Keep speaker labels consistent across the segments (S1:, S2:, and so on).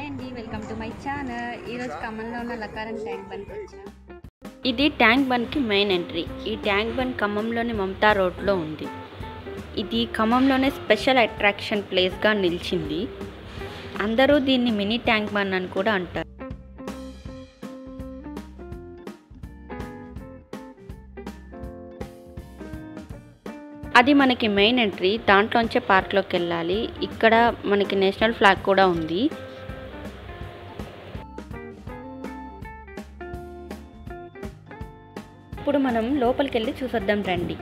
S1: hi అండి welcome to my channel ఈరోజు ఖమ్మంలో ఉన్న లకారం ట్యాంక్ బండ్కి వచ్చాం
S2: ఇది ట్యాంక్ బండ్కి మెయిన్ ఎంట్రీ ఈ ట్యాంక్ బండ్ ఖమ్మంలోని మమతా రోడ్లో ఉంది ఇది ఖమ్మంలోనే స్పెషల్ అట్రాక్షన్ ప్లేస్గా నిలిచింది అందరూ దీన్ని మినీ ట్యాంక్ బండ్ అని కూడా అంటారు అది మనకి మెయిన్ ఎంట్రీ దాంట్లోంచే పార్క్లోకి వెళ్ళాలి ఇక్కడ మనకి నేషనల్ ఫ్లాగ్ కూడా ఉంది ఇప్పుడు మనం లోపలికి వెళ్ళి చూసొద్దాం రండి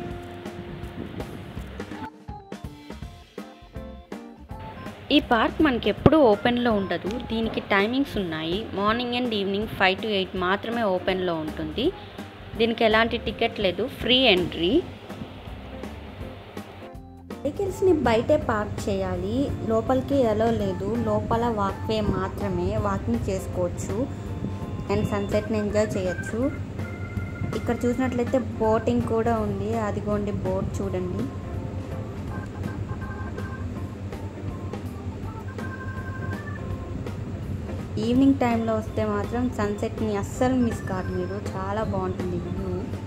S2: ఈ పార్క్ మనకి ఎప్పుడూ ఓపెన్లో ఉండదు దీనికి టైమింగ్స్ ఉన్నాయి morning and evening five to eight మాత్రమే ఓపెన్లో ఉంటుంది దీనికి ఎలాంటి టికెట్ లేదు ఫ్రీ ఎంట్రీ
S3: వెహికల్స్ని బయటే పార్క్ చేయాలి లోపలికి ఎలో లేదు లోపల వాక్వే మాత్రమే వాకింగ్ చేసుకోవచ్చు అండ్ సన్సెట్ని ఎంజాయ్ చేయొచ్చు ఇక్కడ చూసినట్లయితే బోటింగ్ కూడా ఉంది అదిగోండి బోట్ చూడండి ఈవినింగ్ టైంలో వస్తే మాత్రం సన్సెట్ని అస్సలు మిస్ కాదు మీరు చాలా బాగుంటుంది వ్యూ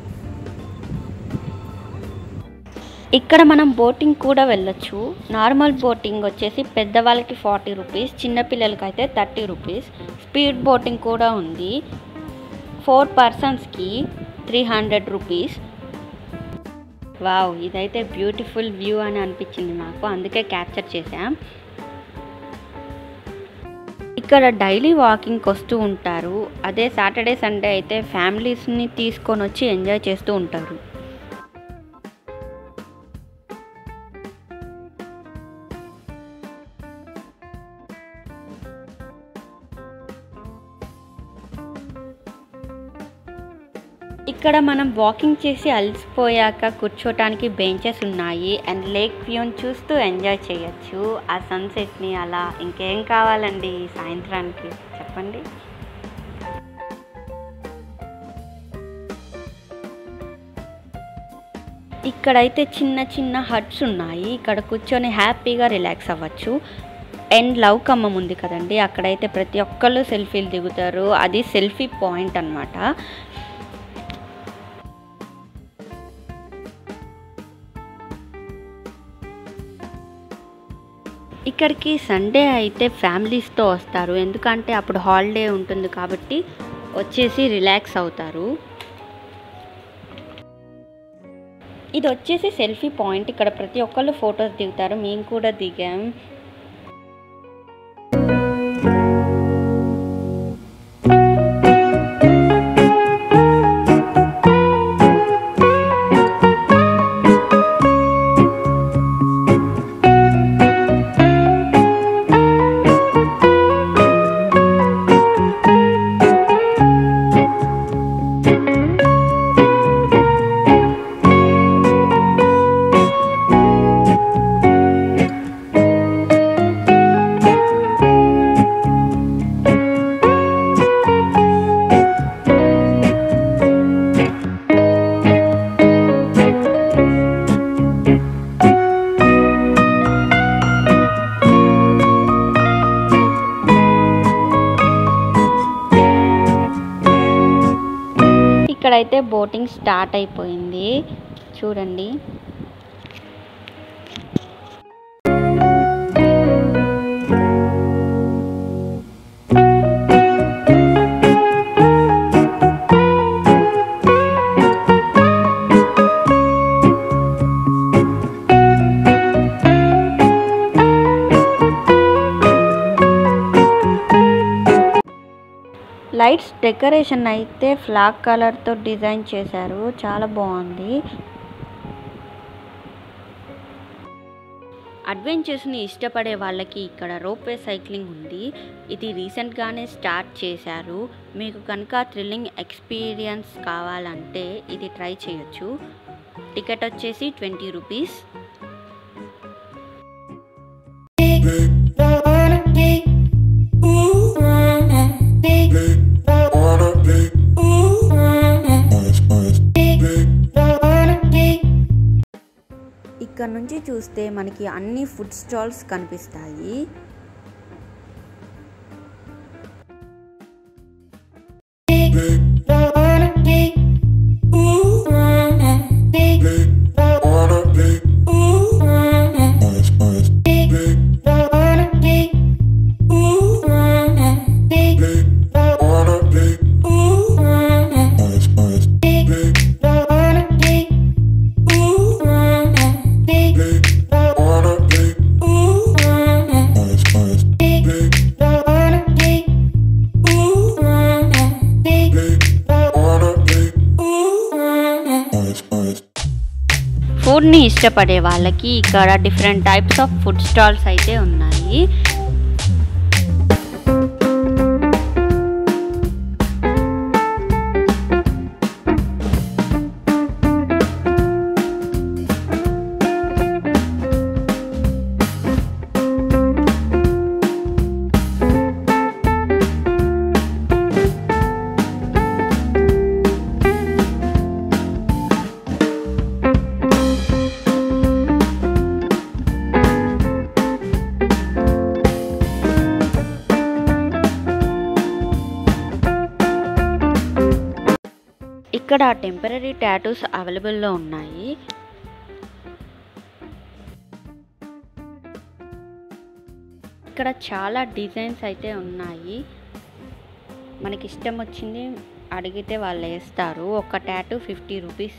S2: ఇక్కడ మనం బోటింగ్ కూడా వెళ్ళొచ్చు నార్మల్ బోటింగ్ వచ్చేసి పెద్దవాళ్ళకి ఫార్టీ రూపీస్ చిన్నపిల్లలకి అయితే థర్టీ రూపీస్ స్పీడ్ బోటింగ్ కూడా ఉంది ఫోర్ పర్సన్స్కి త్రీ హండ్రెడ్ రూపీస్ వావ్ ఇదైతే బ్యూటిఫుల్ వ్యూ అని అనిపించింది నాకు అందుకే క్యాప్చర్ చేశాం ఇక్కడ డైలీ వాకింగ్కి వస్తూ ఉంటారు అదే సాటర్డే సండే అయితే ఫ్యామిలీస్ని తీసుకొని వచ్చి ఎంజాయ్ చేస్తూ ఉంటారు ఇక్కడ మనం వాకింగ్ చేసి అలసిపోయాక కూర్చోటానికి బెంచెస్ ఉన్నాయి అండ్ లేక్ వ్యూని చూస్తూ ఎంజాయ్ చేయొచ్చు ఆ సన్సెట్ని అలా ఇంకేం కావాలండి ఈ సాయంత్రానికి చెప్పండి ఇక్కడైతే చిన్న చిన్న హట్స్ ఉన్నాయి ఇక్కడ కూర్చొని హ్యాపీగా రిలాక్స్ అవ్వచ్చు అండ్ లవ్ కమ్మం ఉంది కదండి అక్కడైతే ప్రతి ఒక్కళ్ళు సెల్ఫీలు దిగుతారు అది సెల్ఫీ పాయింట్ అనమాట ఇక్కడికి సండే అయితే ఫ్యామిలీస్తో వస్తారు ఎందుకంటే అప్పుడు హాలిడే ఉంటుంది కాబట్టి వచ్చేసి రిలాక్స్ అవుతారు ఇది వచ్చేసి సెల్ఫీ పాయింట్ ఇక్కడ ప్రతి ఒక్కళ్ళు ఫొటోస్ దిగుతారు మేము కూడా దిగాం ఇక్కడైతే బోటింగ్ స్టార్ట్ అయిపోయింది చూడండి లైట్స్ డెకరేషన్ అయితే ఫ్లాగ్ కలర్తో డిజైన్ చేశారు చాలా బాగుంది అడ్వెంచర్స్ని ఇష్టపడే వాళ్ళకి ఇక్కడ రోప్వే సైక్లింగ్ ఉంది ఇది రీసెంట్గానే స్టార్ట్ చేశారు మీకు కనుక థ్రిల్లింగ్ ఎక్స్పీరియన్స్ కావాలంటే ఇది ట్రై చేయొచ్చు టికెట్ వచ్చేసి ట్వంటీ రూపీస్
S3: ఇక్కడ నుంచి చూస్తే మనకి అన్ని ఫుడ్ స్టాల్స్ కనిపిస్తాయి
S2: ఫుడ్ని ఇష్టపడే వాళ్ళకి ఇక్కడ different types of food stalls అయితే ఉన్నాయి ఇక్కడ టెంపరీ టాటూస్ అవైలబుల్లో ఉన్నాయి ఇక్కడ చాలా డిజైన్స్ అయితే ఉన్నాయి మనకి ఇష్టం వచ్చింది అడిగితే వాళ్ళు వేస్తారు ఒక టాటూ ఫిఫ్టీ రూపీస్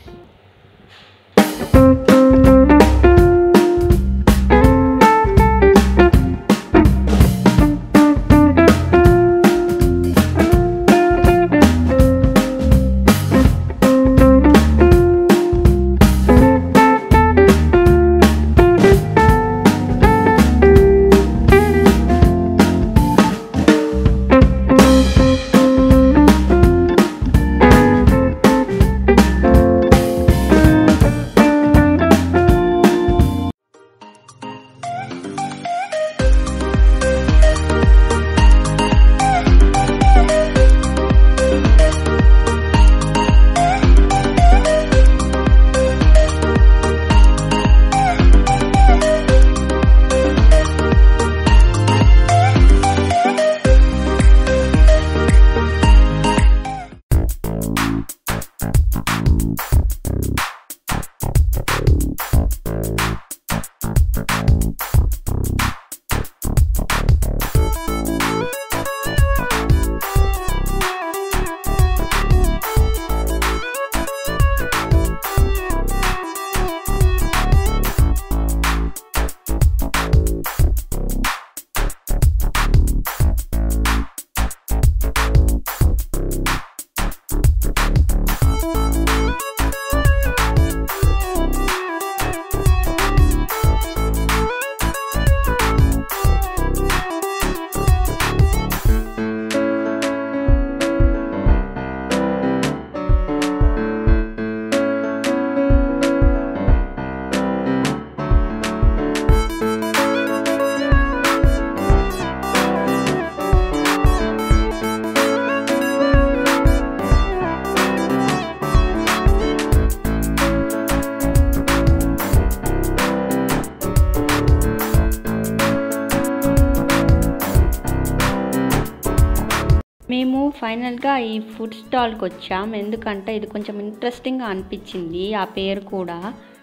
S2: మేము ఫైనల్గా ఈ ఫుడ్ స్టాల్కి వచ్చాం ఎందుకంటే ఇది కొంచెం ఇంట్రెస్టింగ్గా అనిపించింది ఆ పేరు కూడా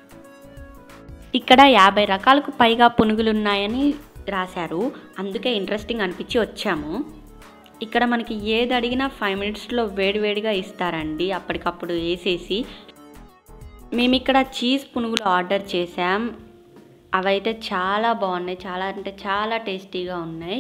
S2: ఇక్కడ యాభై రకాలకు పైగా పునుగులు ఉన్నాయని రాశారు అందుకే ఇంట్రెస్టింగ్ అనిపించి వచ్చాము ఇక్కడ మనకి ఏది అడిగినా ఫైవ్ మినిట్స్లో వేడివేడిగా ఇస్తారండి అప్పటికప్పుడు వేసేసి మేము ఇక్కడ చీజ్ పునుగులు ఆర్డర్ చేసాం అవైతే చాలా బాగున్నాయి చాలా అంటే చాలా టేస్టీగా ఉన్నాయి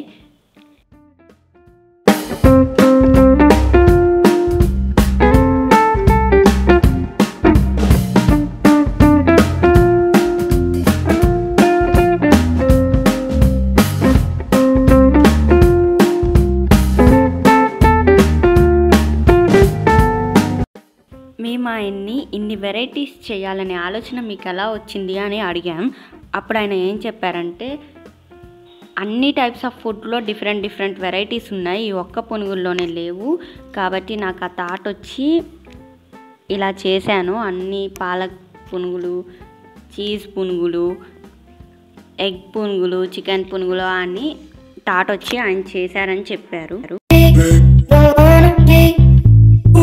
S2: మేము ఆయన్ని ఇన్ని వెరైటీస్ చేయాలనే ఆలోచన మీకు ఎలా వచ్చింది అని అడిగాం అప్పుడు ఆయన ఏం చెప్పారంటే అన్ని టైప్స్ ఆఫ్ ఫుడ్లో డిఫరెంట్ డిఫరెంట్ వెరైటీస్ ఉన్నాయి ఈ ఒక్క పునుగుల్లోనే లేవు కాబట్టి నాకు ఆ థాట్ వచ్చి ఇలా చేశాను అన్ని పాలక్ పునుగులు చీజ్ పునుగులు ఎగ్ పునుగులు చికెన్ పునుగులు అని థాట్ వచ్చి ఆయన చేశారని చెప్పారు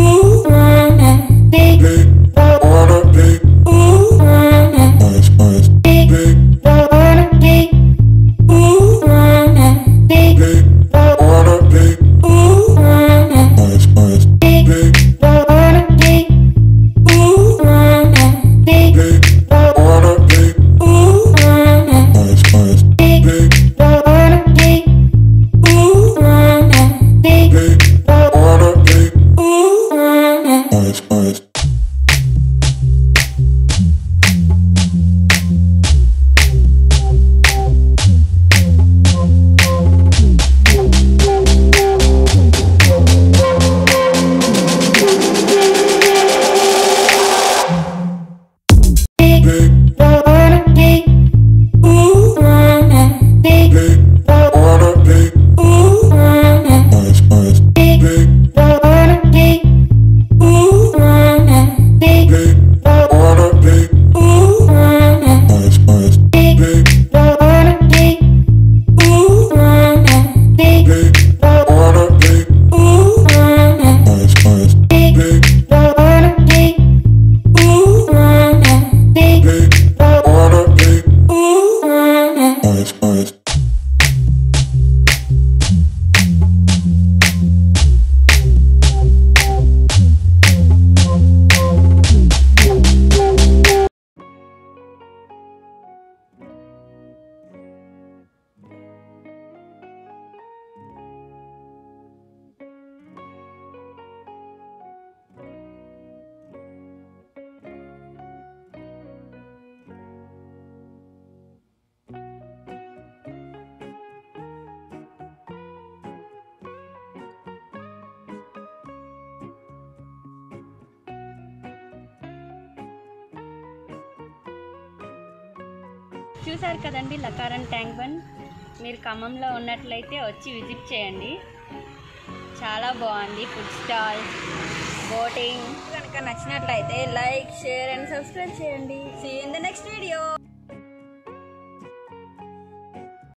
S2: చూసారు కదండి లకారం ట్యాంక్ బండ్ మీరు ఖమ్మంలో ఉన్నట్లయితే వచ్చి విజిట్ చేయండి చాలా బాగుంది ఫుడ్ స్టాల్ బోటింగ్
S3: కనుక నచ్చినట్లయితే లైక్ షేర్ అండ్ సబ్స్క్రైబ్ చేయండి see in the next video